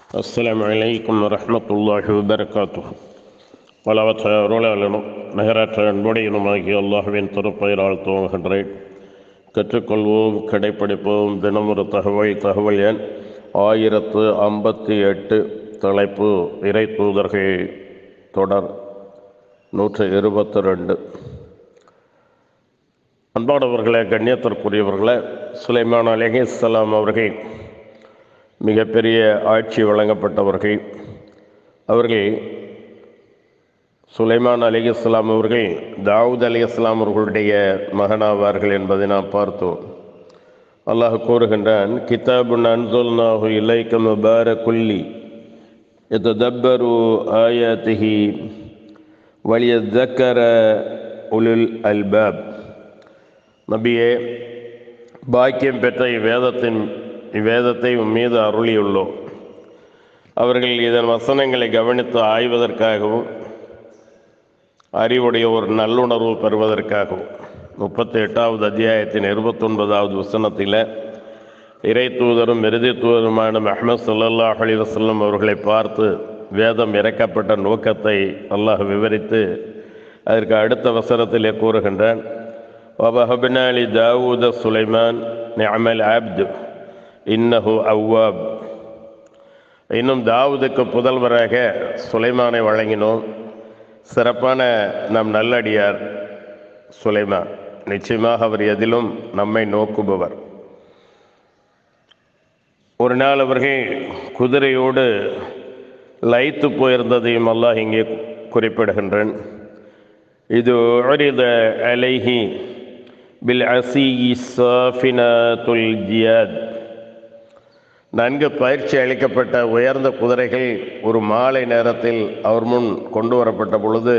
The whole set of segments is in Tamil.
السلام عليكم ورحمة الله وبركاته பலவற்ற அருளாளனும் நகரற்ற அன்புடையனுமாகிய அல்லாஹுவின் திருப்பெயரால் துவங்குகின்றேன் கற்றுக்கொள்வோம் கடைப்பிடிப்போம் தினமொரு தகவல் தகவல் எண் ஆயிரத்து ஐம்பத்தி எட்டு தலைப்பு இறை தூதர்கள் தொடர் நூற்று இருபத்தி ரெண்டு அன்பானவர்களே கண்ணியத்திற்குரியவர்களே சுலைமான் அலிஹிஸ்லாம் அவர்கள் மிகப்பெரிய ஆட்சி வழங்கப்பட்டவர்கள் அவர்கள் சுலைமான் அலி இஸ்லாம் அவர்கள் தாவூத் அலி இஸ்லாம் அவர்களுடைய மகனாவார்கள் என்பதை நாம் பார்த்தோம் அல்லாஹ் கூறுகின்றான் கிதாபுன் அன்சுல்நாஹு இலைக்க முபாரகுல்லி எத்ததப்பரு ஆயாத்திஹி வலியத்தக்கர உலுல் அல்பாப் நபியே பாக்கியம் பெற்ற இவ்வேதத்தின் இவ்வேதத்தை மீது அருளியுள்ளோம் அவர்கள் இதன் வசனங்களை கவனித்து ஆய்வதற்காகவும் அறிவுடைய ஒரு நல்லுணர்வு பெறுவதற்காகவும் முப்பத்தி எட்டாவது அத்தியாயத்தின் இருபத்தொன்பதாவது வசனத்தில் இறை தூதரும் இறுதி தூதருமான அஹமது சல்லா அலி வசல்லம் அவர்களை பார்த்து வேதம் இறக்கப்பட்ட நோக்கத்தை அல்லாஹ் விவரித்து அதற்கு அடுத்த வசனத்திலே கூறுகின்றான் وَوَهَبْنَا لِدَاوُودَ سُلَيْمَانَ نِعْمَ الْعَبْدُ இன்னஹு அவ்வாப் இன்னும் தாவூதுக்கு புதல்வராக சுலைமானை வழங்கினோம் சிறப்பான நம் நல்லடியார் சுலைமான் நிச்சயமாக அவர் எதிலும் நம்மை நோக்குபவர் ஒரு நாள் அவர்கள் குதிரையோடு லைத்து போயிருந்ததையும் அல்லாஹ் இங்கே குறிப்பிடுகின்றேன் இது ஒரித அலைஹி பில் அசி சாஃபினத்துல் ஜியாத் நன்கு பயிற்சி அளிக்கப்பட்ட உயர்ந்த குதிரைகள் ஒரு மாலை நேரத்தில் அவர் முன் கொண்டு வரப்பட்ட பொழுது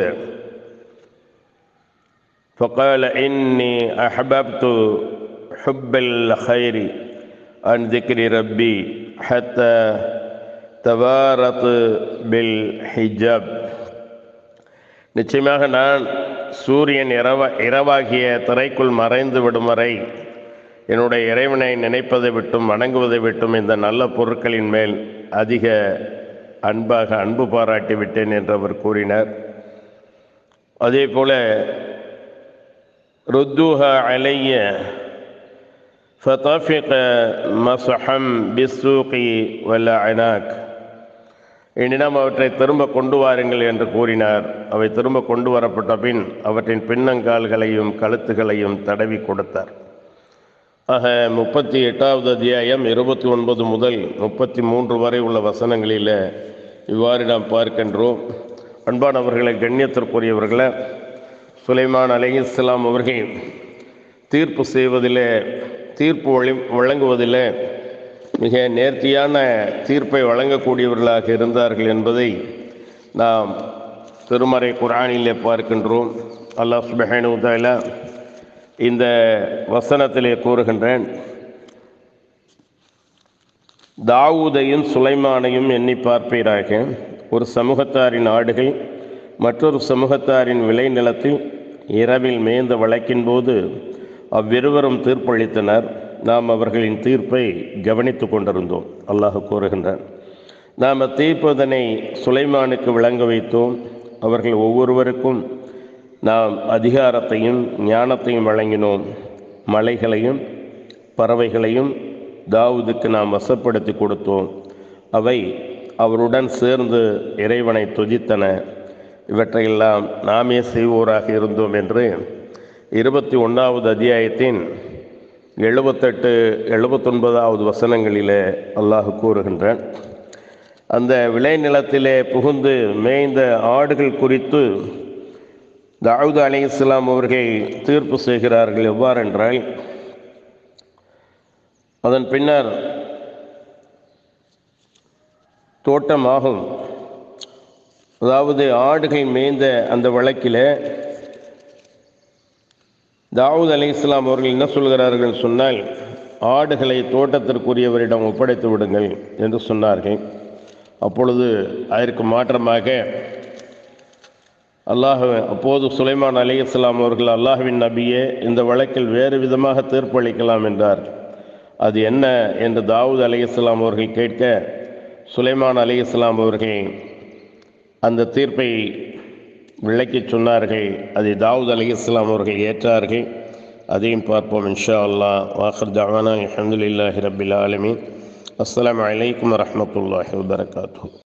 فقال إني أحببت حب الخير عن ذكر ربي حتى توارت بالحجاب நிச்சயமாக நான் சூரியன் இரவ இரவாகிய திரைக்குள் மறைந்து விடும் வரை என்னுடைய இறைவனை நினைப்பதை விட்டும் வணங்குவதை விட்டும் இந்த நல்ல பொருட்களின் மேல் அதிக அன்பாக அன்பு பாராட்டி விட்டேன் என்று அவர் கூறினார் அதே போல ருத்துஹ அலைய ஃபதாஃபிக மசஹம் பிஸ்ஸூகி வல்ல அனாக் எனினும் அவற்றை திரும்ப கொண்டு வாருங்கள் என்று கூறினார் அவை திரும்ப கொண்டு வரப்பட்ட பின் அவற்றின் பின்னங்கால்களையும் கழுத்துகளையும் தடவி கொடுத்தார் ஆக முப்பத்தி எட்டாவது அத்தியாயம் இருபத்தி ஒன்பது முதல் முப்பத்தி மூன்று வரை உள்ள வசனங்களில் இவ்வாறு நாம் பார்க்கின்றோம் அன்பானவர்களை கண்ணியத்திற்குரியவர்களை சுலைமான் அலி இஸ்லாம் அவர்கள் தீர்ப்பு செய்வதிலே தீர்ப்பு வழி வழங்குவதில் மிக நேர்த்தியான தீர்ப்பை வழங்கக்கூடியவர்களாக இருந்தார்கள் என்பதை நாம் திருமறை குரானிலே பார்க்கின்றோம் அல்லாஹ் சுபஹானு தாலா இந்த வசனத்திலே கூறுகின்றேன் தாவூதையும் சுலைமானையும் எண்ணி பார்ப்பீராக ஒரு சமூகத்தாரின் ஆடுகள் மற்றொரு சமூகத்தாரின் விளைநிலத்தில் இரவில் மேய்ந்த வழக்கின் போது அவ்விருவரும் தீர்ப்பளித்தனர் நாம் அவர்களின் தீர்ப்பை கவனித்து கொண்டிருந்தோம் அல்லாஹ் கூறுகின்றான் நாம் தீர்ப்பதனை சுலைமானுக்கு விளங்க வைத்தோம் அவர்கள் ஒவ்வொருவருக்கும் நாம் அதிகாரத்தையும் ஞானத்தையும் வழங்கினோம் மலைகளையும் பறவைகளையும் தாவூதுக்கு நாம் வசப்படுத்தி கொடுத்தோம் அவை அவருடன் சேர்ந்து இறைவனை துதித்தன இவற்றையெல்லாம் நாமே செய்வோராக இருந்தோம் என்று இருபத்தி ஒன்றாவது அத்தியாயத்தின் எழுபத்தெட்டு எழுபத்தொன்பதாவது வசனங்களிலே அல்லாஹ் கூறுகின்றான் அந்த விளைநிலத்திலே புகுந்து மேய்ந்த ஆடுகள் குறித்து தாவூத் அலி இஸ்லாம் அவர்கள் தீர்ப்பு செய்கிறார்கள் எவ்வாறென்றால் அதன் பின்னர் தோட்டமாகும் அதாவது ஆடுகள் மேய்ந்த அந்த வழக்கில் தாவூத் அலி இஸ்லாம் அவர்கள் என்ன சொல்கிறார்கள் சொன்னால் ஆடுகளை தோட்டத்திற்குரியவரிடம் ஒப்படைத்து விடுங்கள் என்று சொன்னார்கள் அப்பொழுது அதற்கு மாற்றமாக அல்லாஹ் அப்போது சுலைமான் அலி இஸ்லாம் அவர்கள் அல்லாஹுவின் நபியே இந்த வழக்கில் வேறு விதமாக தீர்ப்பளிக்கலாம் என்றார் அது என்ன என்று தாவூத் அலி இஸ்லாம் அவர்கள் கேட்க சுலைமான் அலி இஸ்லாம் அவர்கள் அந்த தீர்ப்பை விளக்கிச் சொன்னார்கள் அதை தாவூத் அலி இஸ்லாம் அவர்கள் ஏற்றார்கள் அதையும் பார்ப்போம் இன்ஷா அல்லாஹ் வாஹர் தவானா அஹமதுல்லாஹி ரபில் ஆலமீன் அஸ்ஸலாமு அலைக்கும் வரஹ்மத்துல்லாஹி வபரகாத்துஹு